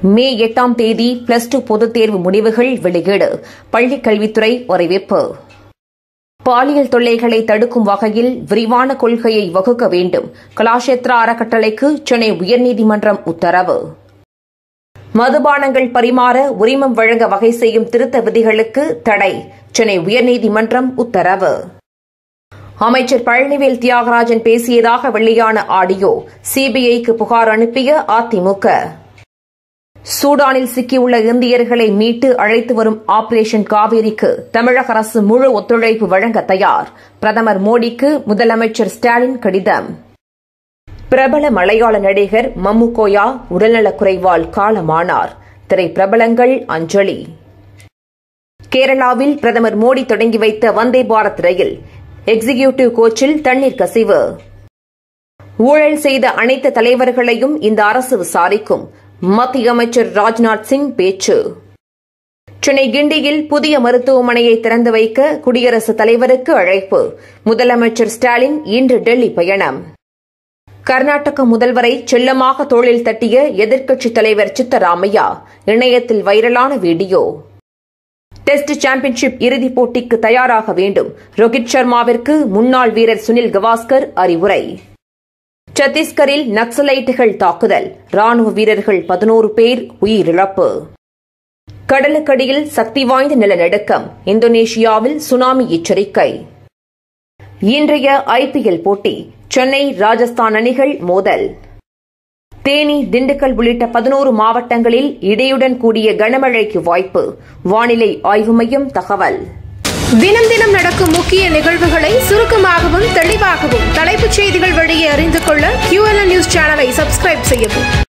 மே எட்டாம் தேதி plus two பொதுத் தேர்வு முடிவுகள் வெளியீடு பள்ளிக் கல்வித்துறை அறிவிப்பு பாலியல் தொல்லைகளை தடுக்கும் வகையில் விரிவான கொள்கையை வகுக்க வேண்டும் கலாஷேத்ரா அறக்கட்டளைக்கு சென்னை உயர்நீதிமன்றம் உத்தரவு மதுபானங்கள் பரிமாற உரிமம் வழங்க வகை செய்யும் திருத்த விதிகளுக்கு தடை சென்னை உயர்நீதிமன்றம் உத்தரவு அமைச்சர் பழனிவேல் தியாகராஜன் பேசியதாக வெளியான ஆடியோ சிபிஐக்கு புகார் அனுப்பிய அதிமுக சூடானில் சிக்கியுள்ள இந்தியர்களை மீட்டு அழைத்து வரும் ஆபரேஷன் காவேரிக்கு தமிழக அரசு முழு ஒத்துழைப்பு வழங்க தயார் பிரதமர் மோடிக்கு முதலமைச்சர் ஸ்டாலின் கடிதம் பிரபல மலையாள நடிகர் மம்முகோயா உடல்நலக்குறைவால் காலமானார் திரைப்பிரபலங்கள் அஞ்சலி கேரளாவில் பிரதமர் மோடி தொடங்கி வைத்த வந்தே பாரத் ரயில் எக்ஸிகியூட்டிவ் கோச்சில் தண்ணீர் கசிவு ஊழல் செய்த அனைத்து தலைவர்களையும் இந்த அரசு விசாரிக்கும் மத்திய அமைச்சர் ராஜ்நாத் சிங் பேச்சு சென்னை கிண்டியில் புதிய மருத்துவமனையை திறந்து வைக்க குடியரசுத் தலைவருக்கு அழைப்பு முதலமைச்சர் ஸ்டாலின் இன்று டெல்லி பயணம் கர்நாடக முதல்வரை செல்லமாக தோளில் தட்டிய எதிர்க்கட்சித் தலைவர் சித்தராமையா இணையத்தில் வைரலான வீடியோ டெஸ்ட் சாம்பியன்ஷிப் இறுதிப் போட்டிக்கு தயாராக வேண்டும் ரோஹித் சர்மாவிற்கு முன்னாள் வீரர் சுனில் கவாஸ்கர் அறிவுரை சத்தீஸ்கரில் நக்சலைட்டுகள் தாக்குதல் ராணுவ வீரர்கள் பதினோரு பேர் உயிரிழப்பு கடலுக்கடியில் சக்தி வாய்ந்த நிலநடுக்கம் இந்தோனேஷியாவில் சுனாமி எச்சரிக்கை இன்றைய ஐபிஎல் போட்டி சென்னை ராஜஸ்தான் அணிகள் மோதல் தேனி திண்டுக்கல் உள்ளிட்ட பதினோரு மாவட்டங்களில் இடையுடன் கூடிய கனமழைக்கு வாய்ப்பு வானிலை ஆய்வு மையம் தகவல் தினம் தினம் நடக்கும் முக்கிய நிகழ்வுகளை சுருக்கமாகவும் தெளிவாகவும் தலைப்புச் செய்திகள் வழியே அறிந்து கொள்ள QLN நியூஸ் சேனலை சப்ஸ்கிரைப் செய்யவும்